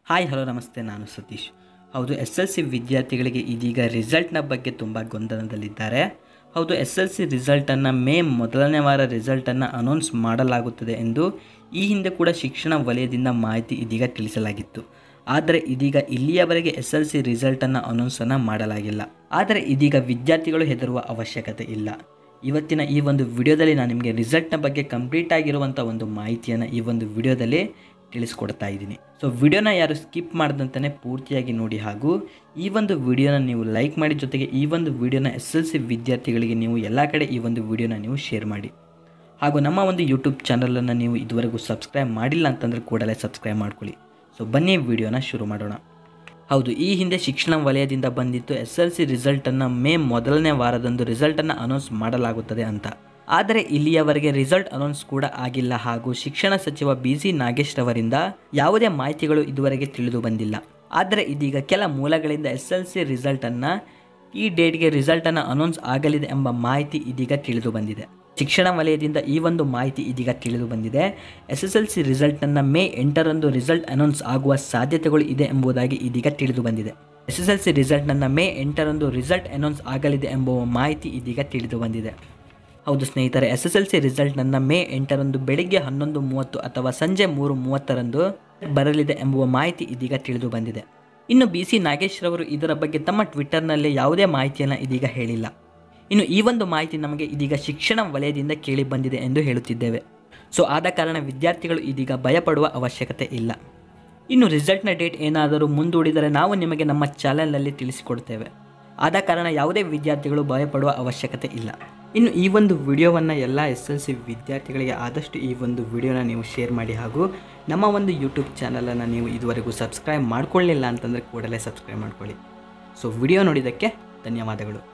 hi hello ನಮಸ್ತೆ ನಾನು ಸತೀಶ್ ಹೌದು ಎಸ್ ಎಲ್ ಸಿ ವಿದ್ಯಾರ್ಥಿಗಳಿಗೆ ಇದೀಗ ರಿಸಲ್ಟ್ನ ಬಗ್ಗೆ ತುಂಬ ಗೊಂದಲದಲ್ಲಿದ್ದಾರೆ ಹೌದು ಎಸ್ ಎಲ್ ಸಿ ರಿಸಲ್ಟನ್ನು ಮೇ ಮೊದಲನೇ ವಾರ ರಿಸಲ್ಟನ್ನು ಅನೌನ್ಸ್ ಮಾಡಲಾಗುತ್ತದೆ ಎಂದು ಈ ಹಿಂದೆ ಕೂಡ ಶಿಕ್ಷಣ ವಲಯದಿಂದ ಮಾಹಿತಿ ಇದೀಗ ತಿಳಿಸಲಾಗಿತ್ತು ಆದರೆ ಇದೀಗ ಇಲ್ಲಿಯವರೆಗೆ ಎಸ್ ಎಲ್ ಸಿ ರಿಸಲ್ಟನ್ನು ಅನೌನ್ಸನ್ನು ಮಾಡಲಾಗಿಲ್ಲ ಆದರೆ ಇದೀಗ ವಿದ್ಯಾರ್ಥಿಗಳು ಹೆದರುವ ಅವಶ್ಯಕತೆ ಇಲ್ಲ ಇವತ್ತಿನ ಈ ಒಂದು ವಿಡಿಯೋದಲ್ಲಿ ನಾನು ನಿಮಗೆ ರಿಸಲ್ಟ್ನ ಬಗ್ಗೆ ಕಂಪ್ಲೀಟ್ ಆಗಿರುವಂಥ ಒಂದು ಮಾಹಿತಿಯನ್ನು ಈ ಒಂದು ವಿಡಿಯೋದಲ್ಲಿ ತಿಳಿಸ್ಕೊಡ್ತಾ ಇದ್ದೀನಿ ಸೊ ವಿಡಿಯೋನ ಯಾರು ಸ್ಕಿಪ್ ಮಾಡ್ದಂತಲೇ ಪೂರ್ತಿಯಾಗಿ ನೋಡಿ ಹಾಗೂ ಈ ಒಂದು ವಿಡಿಯೋನ ನೀವು ಲೈಕ್ ಮಾಡಿ ಜೊತೆಗೆ ಈ ಒಂದು ವಿಡಿಯೋನ ಎಸ್ ಎಲ್ ಸಿ ವಿದ್ಯಾರ್ಥಿಗಳಿಗೆ ನೀವು ಎಲ್ಲ ಕಡೆ ಈ ಒಂದು ವಿಡಿಯೋನ ನೀವು ಶೇರ್ ಮಾಡಿ ಹಾಗೂ ನಮ್ಮ ಒಂದು ಯೂಟ್ಯೂಬ್ ಚಾನಲನ್ನು ನೀವು ಇದುವರೆಗೂ ಸಬ್ಸ್ಕ್ರೈಬ್ ಮಾಡಿಲ್ಲ ಅಂತಂದರೆ ಕೂಡಲೇ ಸಬ್ಸ್ಕ್ರೈಬ್ ಮಾಡ್ಕೊಳ್ಳಿ ಸೊ ಬನ್ನಿ ವಿಡಿಯೋನ ಶುರು ಮಾಡೋಣ ಹೌದು ಈ ಹಿಂದೆ ಶಿಕ್ಷಣ ವಲಯದಿಂದ ಬಂದಿತ್ತು ಎಸ್ ಎಲ್ ಸಿ ರಿಸಲ್ಟನ್ನು ಮೇ ಮೊದಲನೇ ವಾರದಂದು ರಿಸಲ್ಟನ್ನು ಅನೌನ್ಸ್ ಮಾಡಲಾಗುತ್ತದೆ ಅಂತ ಆದರೆ ಇಲ್ಲಿಯವರೆಗೆ ರಿಸಲ್ಟ್ ಅನೌನ್ಸ್ ಕೂಡ ಆಗಿಲ್ಲ ಹಾಗೂ ಶಿಕ್ಷಣ ಸಚಿವ ಬಿ ಸಿ ನಾಗೇಶ್ ರವರಿಂದ ಯಾವುದೇ ಮಾಹಿತಿಗಳು ಇದುವರೆಗೆ ತಿಳಿದು ಬಂದಿಲ್ಲ ಆದರೆ ಇದೀಗ ಕೆಲ ಮೂಲಗಳಿಂದ ಎಸ್ ಎಲ್ ಸಿ ರಿಸಲ್ಟನ್ನು ಈ ಡೇಟ್ಗೆ ರಿಸಲ್ಟನ್ನು ಅನೌನ್ಸ್ ಆಗಲಿದೆ ಎಂಬ ಮಾಹಿತಿ ಇದೀಗ ತಿಳಿದು ಬಂದಿದೆ ಶಿಕ್ಷಣ ವಲಯದಿಂದ ಈ ಒಂದು ಮಾಹಿತಿ ಇದೀಗ ತಿಳಿದು ಬಂದಿದೆ ಎಸ್ ಎಸ್ ಎಲ್ ಸಿ ರಿಸಲ್ಟನ್ನು ಮೇ ಎಂಟರಂದು ರಿಸಲ್ಟ್ ಅನೌನ್ಸ್ ಆಗುವ ಸಾಧ್ಯತೆಗಳು ಇದೆ ಎಂಬುದಾಗಿ ಇದೀಗ ತಿಳಿದು ಬಂದಿದೆ ಎಸ್ ಎಸ್ ಎಲ್ ಸಿ ರಿಸಲ್ಟನ್ನು ಮೇ ಎಂಟರಂದು ರಿಸಲ್ಟ್ ಅನೌನ್ಸ್ ಆಗಲಿದೆ ಎಂಬುವ ಮಾಹಿತಿ ಇದೀಗ ತಿಳಿದು ಬಂದಿದೆ ಹೌದು ಸ್ನೇಹಿತರೆ ಎಸ್ ಎಸ್ ಎಲ್ ಸಿ ರಿಸಲ್ಟನ್ನು ಮೇ ಎಂಟರಂದು ಬೆಳಿಗ್ಗೆ ಹನ್ನೊಂದು ಮೂವತ್ತು ಅಥವಾ ಸಂಜೆ ಮೂರು ಮೂವತ್ತರಂದು ಬರಲಿದೆ ಎಂಬುವ ಮಾಹಿತಿ ಇದೀಗ ತಿಳಿದು ಬಂದಿದೆ ಇನ್ನು ಬಿ ಸಿ ನಾಗೇಶ್ ರವರು ಇದರ ಬಗ್ಗೆ ತಮ್ಮ ಟ್ವಿಟ್ಟರ್ನಲ್ಲಿ ಯಾವುದೇ ಮಾಹಿತಿಯನ್ನು ಇದೀಗ ಹೇಳಿಲ್ಲ ಇನ್ನು ಈ ಒಂದು ಮಾಹಿತಿ ನಮಗೆ ಇದೀಗ ಶಿಕ್ಷಣ ವಲಯದಿಂದ ಕೇಳಿ ಬಂದಿದೆ ಎಂದು ಹೇಳುತ್ತಿದ್ದೇವೆ ಸೊ ಆದ ಕಾರಣ ವಿದ್ಯಾರ್ಥಿಗಳು ಇದೀಗ ಭಯಪಡುವ ಅವಶ್ಯಕತೆ ಇಲ್ಲ ಇನ್ನು ರಿಸಲ್ಟ್ನ ಡೇಟ್ ಏನಾದರೂ ಮುಂದೂಡಿದರೆ ನಾವು ನಿಮಗೆ ನಮ್ಮ ಚಾನೆಲ್ನಲ್ಲಿ ತಿಳಿಸಿಕೊಡ್ತೇವೆ ಆದ ಕಾರಣ ಯಾವುದೇ ವಿದ್ಯಾರ್ಥಿಗಳು ಭಯಪಡುವ ಅವಶ್ಯಕತೆ ಇಲ್ಲ ಇನ್ನು ಈ ಒಂದು ವಿಡಿಯೋವನ್ನು ಎಲ್ಲ ಎಸ್ ಎಲ್ ಸಿ ವಿದ್ಯಾರ್ಥಿಗಳಿಗೆ ಆದಷ್ಟು ಈ ಒಂದು ವಿಡಿಯೋನ ನೀವು ಶೇರ್ ಮಾಡಿ ಹಾಗೂ ನಮ್ಮ ಒಂದು ಯೂಟ್ಯೂಬ್ ಚಾನಲನ್ನು ನೀವು ಇದುವರೆಗೂ ಸಬ್ಸ್ಕ್ರೈಬ್ ಮಾಡ್ಕೊಳ್ಳಿಲ್ಲ ಅಂತಂದರೆ ಕೂಡಲೇ ಸಬ್ಸ್ಕ್ರೈಬ್ ಮಾಡ್ಕೊಳ್ಳಿ ಸೊ ವಿಡಿಯೋ ನೋಡಿದ್ದಕ್ಕೆ ಧನ್ಯವಾದಗಳು